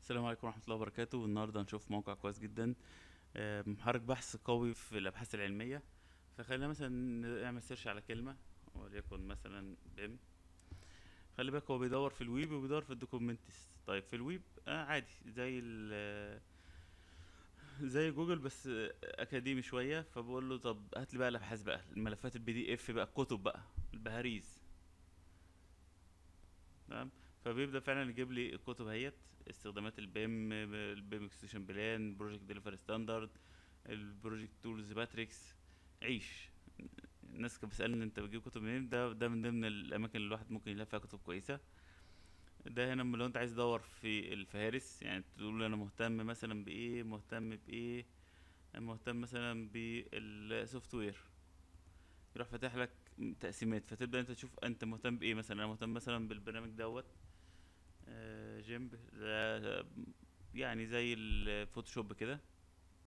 السلام عليكم ورحمة الله وبركاته النهاردة هنشوف موقع كويس جدا آه، محرك بحث قوي في الأبحاث العلمية فخلينا مثلا نعمل سيرش على كلمة وليكن مثلا بيم خلي بالك هو بيدور في الويب وبيدور في الدوكيومنتس طيب في الويب آه عادي زي ال زي جوجل بس آه، أكاديمي شوية فبقول له طب هات لي بقى الأبحاث بقى الملفات البي دي إف بقى الكتب بقى البهاريز تمام فبيبدأ فعلا يجيب لي الكتب اهيت استخدامات البيم البيم اكستنشن بلان بروجكت ديليفري ستاندرد البروجكت تولز ماتريكس عيش الناس كانت بتسألني انت بتجيب كتب منين ده ده من ضمن الاماكن اللي الواحد ممكن يلاقي فيها كتب كويسه ده هنا لو انت عايز تدور في الفهارس يعني تقول انا مهتم مثلا بايه مهتم بايه مهتم مثلا بالسوفت وير يروح فاتح لك تقسيمات فتبدا انت تشوف انت مهتم بايه مثلا انا مهتم مثلا بالبرنامج دوت آه، جيمب ده يعني زي الفوتوشوب كده